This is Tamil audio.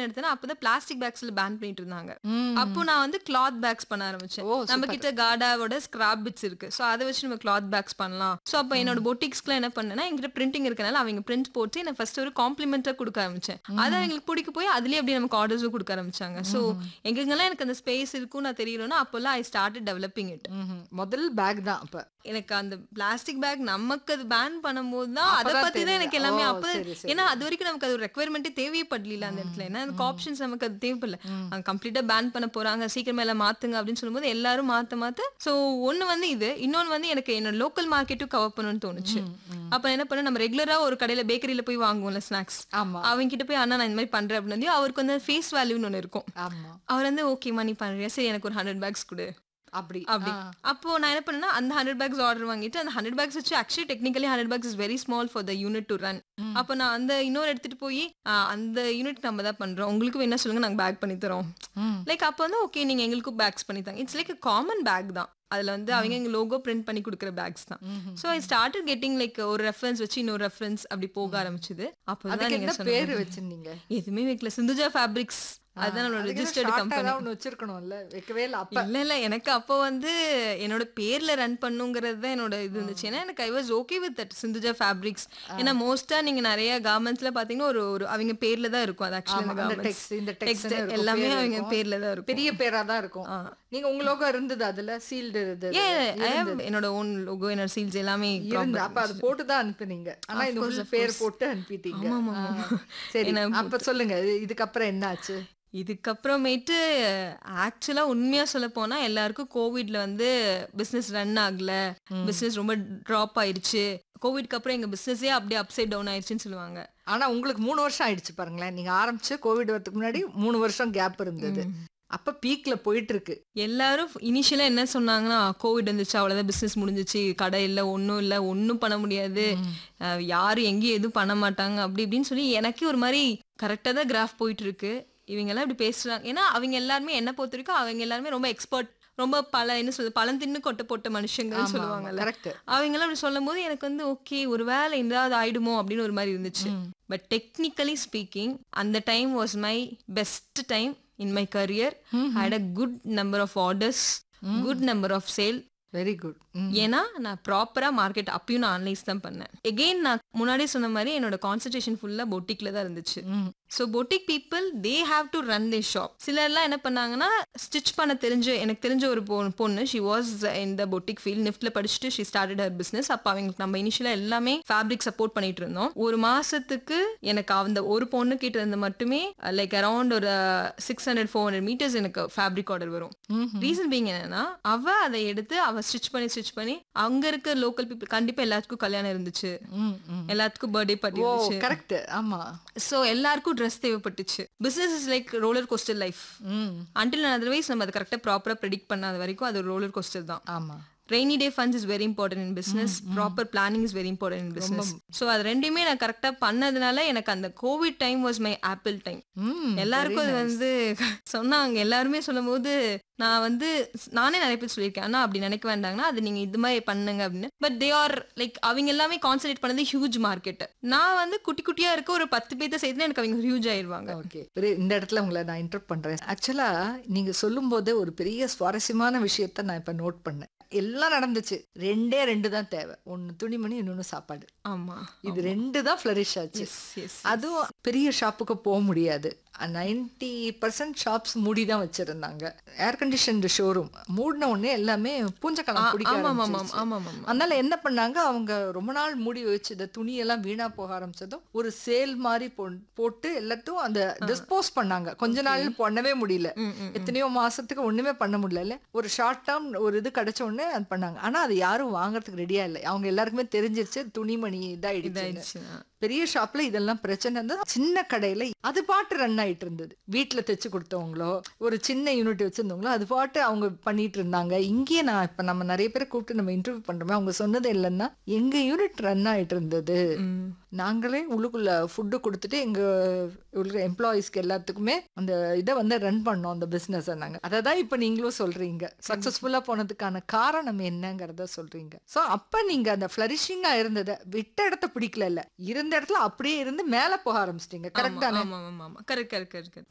என்ன எடுத்தேன்னா அப்பதான் பிளாஸ்டிக் பேக்ஸ்ல பேன் பண்ணிட்டு இருந்தாங்க ம். அப்போ நான் வந்து கிளாத் பேக்ஸ் பண்ண ஆரம்பிச்சேன் ஓ நம்ம கிட்ட காடாவோட ஸ்கிராப் பிட்ஸ் இருக்கு சோ அதை வச்சு நம்ம கிளாத் பேக்ஸ் பண்ணலாம் சோ அப்ப என்னோட பொட்டிக்ஸ்க்குலாம் என்ன பண்ணேன்னா என்கிட்ட பிரிண்டிங் இருக்கனால அவங்க பிரிண்ட் போட்டு நான் ஃபர்ஸ்ட் ஒரு காம்ப்ளிமெண்டா கொடுக்க ஆரம்பிச்சேன் அது அவங்களுக்கு பிடிக்க போய் அதுலயே அப்படியே நமக்கு ஆர்டர்ஸும் கொடுக்க ஆரம்பிச்சாங்க சோ எங்கெங்கெல்லாம் எனக்கு அந்த ஸ்பேஸ் இருக்கும் நான் தெரியணும்னா அப்போல்லாம் ஐ ஸ்டார்ட் டெவலப்பிங் இட் ம்ஹும். முதல் பேக் தான் அப்ப எனக்கு அந்த பிளாஸ்டிக் பேக் நமக்கு அது பேன் பண்ணும்போது தான் அதை அப்பதான் பத்தி தான் தெரியும். எனக்கு எல்லாமே ஓ, அப்ப சரி, சரி. ஏன்னா அது வரைக்கும் நமக்கு அது ஒரு ரெக்குவயர்மெண்ட்டே தேவைப்படல அந்த இடத்துல ஏன்னா எனக்கு ஆப்ஷன்ஸ் நமக்கு அது தேவைப்படல அவங்க கம்ப்ளீட்டா பேன் பண்ண போறாங்க சீக்கிரமா எல்லாம் மாத்துங்க அப்படின்னு சொல்லும்போது எல்லாரும் மாத்த மாத்த சோ ஒண்ணு வந்து இது இன்னொன்னு வந்து எனக்கு என்னோட லோக்கல் மார்க்கெட்டும் கவர் பண்ணணும்னு தோணுச்சு அப்ப என்ன பண்ண நம்ம ரெகுலரா ஒரு கடையில பேக்கரியில போய் வாங்குவோம்ல ஸ்நாக்ஸ் ஆமா அவங்க கிட்ட போய் அண்ணா நான் இந்த மாதிரி பண்றேன் அப்படின்னு அவருக்கு வந்து ஃபேஸ் வேல்யூன்னு ஒன்று இருக்கும் ஆமா அவர் வந்து ஓகேமா நீ பண்றியா சரி எனக்கு ஒரு ஹண்ட்ரட் பேக்ஸ் கொடு அப்படி அப்படி ஆ. அப்போ நான் என்ன பண்ணேன்னா அந்த ஹண்ட்ரட் பேக்ஸ் ஆர்டர் வாங்கிட்டு அந்த ஹண்ட்ரட் பேக்ஸ் வச்சு actually technically hundred bags is very small for the unit to run ம். அப்போ நான் அந்த இன்னொரு எடுத்துட்டு போய் ஆ, அந்த யூனிட் நம்ம தான் பண்றோம் உங்களுக்கு வேணா சொல்லுங்க நாங்க பேக் பண்ணி தரோம் ம். லைக் அப்போ வந்து ஓகே நீங்க எங்களுக்கும் பேக்ஸ் பண்ணி தாங்க இட்ஸ் லைக் காமன் பேக் தான் அதுல வந்து அவங்க எங்க லோகோ பிரிண்ட் பண்ணி கொடுக்குற பேக்ஸ் தான் ம்ஹும். So I start getting like ஒரு ரெஃபரன்ஸ் வச்சு இன்னொரு ரெஃபரன்ஸ் அப்படி போக ஆரம்பிச்சது அப்போதான் அதுக்கு நீங்க என்ன சொன்ன பேரு மாதிரி. வச்சிருந்தீங்க எதுவுமே வைக்கல சிந்துஜா ஃபேப்ரிக்ஸ் அதுதான் நம்மளோட ரெஜிஸ்டர்டு கம்பெனி ஒன்னு வச்சிருக்கணும்ல வைக்கவே இல்ல அப்ப இல்ல இல்ல எனக்கு அப்போ வந்து என்னோட பேர்ல ரன் பண்ணுங்கிறது தான் என்னோட இது இருந்துச்சு ஏன்னா எனக்கு I was okay with that Sindhuja fabrics ஏன்னா மோஸ்டா நீங்க நிறைய கார்மெண்ட்ஸ்ல பாத்தீங்கன்னா ஒரு ஒரு அவங்க பேர்ல தான் இருக்கும் அது ஆக்சுவலி ஆமா, அந்த அந்த கார்மெண்ட்ஸ் text, இந்த text டெக்ஸ்ட் இருக்கும், எல்லாமே பேர் அவங்க இருக்கும். பேர்ல தான் இருக்கும் பெரிய பேரா தான் இருக்கும் ஆ. நீங்க உங்க லோகோ இருந்தது அதுல சீல்டு இது ஏ ஐ ஹேவ் என்னோட ஓன் லோகோ என்னோட சீல்ஸ் எல்லாமே இருந்து proper. அப்ப அது போட்டு தான் அனுப்புனீங்க ஆனா இந்த course, உள்ள of பேர் course. போட்டு அனுப்பிட்டீங்க ஆமா, ஆமா, ஆ. ஆமா. சரி ஏன்னா அப்ப சொல்லுங்க இது- இதுக்கப்புறம் என்ன ஆச்சு இதுக்கப்புறமேட்டு ஆக்சுவலா உண்மையா சொல்ல போனா எல்லாருக்கும் கோவிட்ல வந்து பிசினஸ் ரன் ஆகல பிசினஸ் ரொம்ப டிராப் ஆயிருச்சு கோவிட்க்கு அப்புறம் எங்க பிசினஸே அப்படியே அப்சைட் டவுன் ஆயிருச்சுன்னு சொல்லுவாங்க ஆனா உங்களுக்கு மூணு வருஷம் ஆயிடுச்சு பாருங்களேன் நீங்க ஆரம்பிச்சு கோவிட் வரதுக்கு முன்னாடி மூணு வருஷம் கேப் இருந்தது அப்ப பீக்ல போயிட்டு இருக்கு எல்லாரும் இனிஷியலா என்ன சொன்னாங்கன்னா கோவிட் வந்துச்சு அவ்வளவுதான் பிசினஸ் முடிஞ்சிச்சு கடை இல்ல ஒண்ணும் இல்ல ஒண்ணும் பண்ண முடியாது அஹ் யாரும் எங்கேயும் எதுவும் பண்ண மாட்டாங்க அப்படி இப்படின்னு சொல்லி எனக்கே ஒரு மாதிரி கரெக்டா தான் கிராஃப் போயிட்டு இருக்கு இவங்க எல்லாம் இப்படி பேசுறாங்க ஏன்னா அவங்க எல்லாருமே என்ன பொறுத்த வரைக்கும் அவங்க எல்லாருமே ரொம்ப எக்ஸ்பர்ட் ரொம்ப பல என்ன சொல்றது பழம் தின்னு கொட்டை போட்ட மனுஷங்கன்னு சொல்லுவாங்கல்ல கரெக்ட் அவங்க எல்லாம் அப்படி சொல்லும் போது எனக்கு வந்து ஓகே ஒரு வேலை ஏதாவது ஆயிடுமோ அப்படின்னு ஒரு மாதிரி இருந்துச்சு பட் டெக்னிக்கலி ஸ்பீக்கிங் அந்த time was my best time in my career had a good number of orders good number of sale very good ஏன்னா நான் ப்ராப்பரா மார்க்கெட் அப்பயும் நான் அனலைஸ் தான் பண்ணேன் எகெயின் நான் முன்னாடியே சொன்ன மாதிரி என்னோட கான்சன்ட்ரேஷன் ஃபுல்லா பொட்டிக்ல தான் இருந்துச்சு so boutique people they have to run the shop சிலர்லாம் என்ன பண்ணாங்கன்னா ஸ்டிச் பண்ண தெரிஞ்ச எனக்கு தெரிஞ்ச ஒரு பொ- பொண்ணு ஷி வாஸ் இந்த பொட்டிக் ஃபீல்ட் நிஃப்ட்ல படிச்சுட்டு ஷி ஸ்டார்டட் ஹர் பிசினஸ் அப்போ அவங்களுக்கு நம்ம இனிஷியலா எல்லாமே ஃபேப்ரிக் சப்போர்ட் பண்ணிட்டு இருந்தோம் ஒரு மாசத்துக்கு எனக்கு அந்த ஒரு பொண்ணு கிட்ட இருந்து மட்டுமே லைக் அரௌண்ட் ஒரு six hundred four hundred meters எனக்கு ஃபேப்ரிக் ஆர்டர் வரும் ரீசன் பீங் என்னன்னா அவ அதை எடுத்து அவ ஸ்டிச் பண்ணி ஸ்டிச் பண்ணி அங்க இருக்க லோக்கல் பீப்புள் கண்டிப்பா எல்லாத்துக்கும் கல்யாணம் இருந்துச்சு எல்லாத்துக்கும் பர்த்டே பார்ட்டி ஓ இருந்துச்சு கரெக்ட் ஆமா சோ எல்லாருக்கும் ட்ரெஸ் தேவைப்பட்டுச்சு business is like roller coaster life hmm until otherwise நம்ம அதை கரெக்டா ப்ராப்பரா ப்ரெடிக்ட் பண்ணாத வரைக்கும் அது ரோலர் கோஸ்டர் தான் ஆமா rainy day funds is very important in business proper planning is very important in business so அது ரெண்டுமே நான் கரெக்டா பண்ணதுனால எனக்கு அந்த covid time was my apple time hmm எல்லாருக்கும் அது வந்து சொன்னாங்க எல்லாருமே சொல்லும்போது நான் வந்து நானே நிறைய பேர் சொல்லியிருக்கேன் ஆனா அப்படி நினைக்க வேண்டாங்கன்னா அது நீங்க இது மாதிரி பண்ணுங்க அப்படின்னு பட் தே ஆர் லைக் அவங்க எல்லாமே கான்சென்ட்ரேட் பண்ணது ஹியூஜ் மார்க்கெட் நான் வந்து குட்டி குட்டியா இருக்க ஒரு பத்து பேர்த்த சேர்த்து எனக்கு அவங்க ஹியூஜ் ஆயிருவாங்க ஓகே இந்த இடத்துல உங்களை நான் இன்டர் பண்றேன் ஆக்சுவலா நீங்க சொல்லும்போது ஒரு பெரிய சுவாரஸ்யமான விஷயத்த நான் இப்ப நோட் பண்ணேன் எல்லாம் நடந்துச்சு ரெண்டே ரெண்டு தான் தேவை ஒன்னு துணிமணி இன்னொன்னு சாப்பாடு ஆமா இது ரெண்டு தான் ஃபிளரிஷ் ஆச்சு எஸ் எஸ் அதுவும் பெரிய ஷாப்புக்கு போக முடியாது நைன்டி பர்சன்ட் ஷாப்ஸ் மூடி தான் வச்சிருந்தாங்க ஏர் கண்டிஷன் ஷோரூம் மூடின உடனே எல்லாமே பூஞ்சக்காலம் பிடிக்க ஆமா ஆமா ஆரம்பிச்சிருச்சு. ஆமா ஆமா அதனால என்ன பண்ணாங்க அவங்க ரொம்ப நாள் மூடி வச்சு இந்த துணியெல்லாம் வீணா போக ஆரம்பிச்சதும் ஒரு சேல் மாதிரி போ- போட்டு எல்லாத்தையும் அந்த டிஸ்போஸ் பண்ணாங்க கொஞ்ச நாள் பண்ணவே முடியல ம், ம், எத்தனையோ மாசத்துக்கு ஒண்ணுமே பண்ண முடியல ஒரு ஷார்ட் டேர்ம் ஒரு இது கிடைச்ச உடனே அது பண்ணாங்க ஆனா அது யாரும் வாங்குறதுக்கு ரெடியா இல்லை அவங்க எல்லாருக்குமே தெரிஞ்சிருச்சு துணிமணி இதாயிடுச்சு இதாயிடுச்சுன்னா பெரிய ஷாப்ல இதெல்லாம் பிரச்சனை இருந்தது சின்ன கடையில அது பாட்டு ரன் ஆயிட்டு இருந்தது வீட்ல தைச்சு கொடுத்தவங்களோ ஒரு சின்ன யூனிட் வச்சிருந்தவங்களோ அது பாட்டு அவங்க பண்ணிட்டு இருந்தாங்க இங்கேயே நான் இப்ப நம்ம நிறைய பேரை கூப்பிட்டு நம்ம இன்டர்வியூ பண்றோமே அவங்க சொன்னது இல்லைன்னா எங்க யூனிட் ரன் ஆயிட்டு இருந்தது ம். நாங்களே உள்ளுக்குள்ள ஃபுட்டு கொடுத்துட்டு எங்க உள்ள எம்ப்ளாயீஸ்க்கு எல்லாத்துக்குமே அந்த இதை வந்து ரன் பண்ணோம் அந்த பிசினஸ் நாங்க அதை தான் இப்ப நீங்களும் சொல்றீங்க சக்சஸ்ஃபுல்லா போனதுக்கான காரணம் என்னங்கிறத சொல்றீங்க சோ அப்ப நீங்க அந்த ஃபிளரிஷிங்கா இருந்ததை விட்ட இடத்த பிடிக்கல இல்ல இருந்த இடத்துல அப்படியே இருந்து மேல போக ஆரம்பிச்சிட்டீங்க கரெக்ட் தானே ஆமா ஆமா ஆமா கரெக்ட் கரெக்ட் கரெக்ட்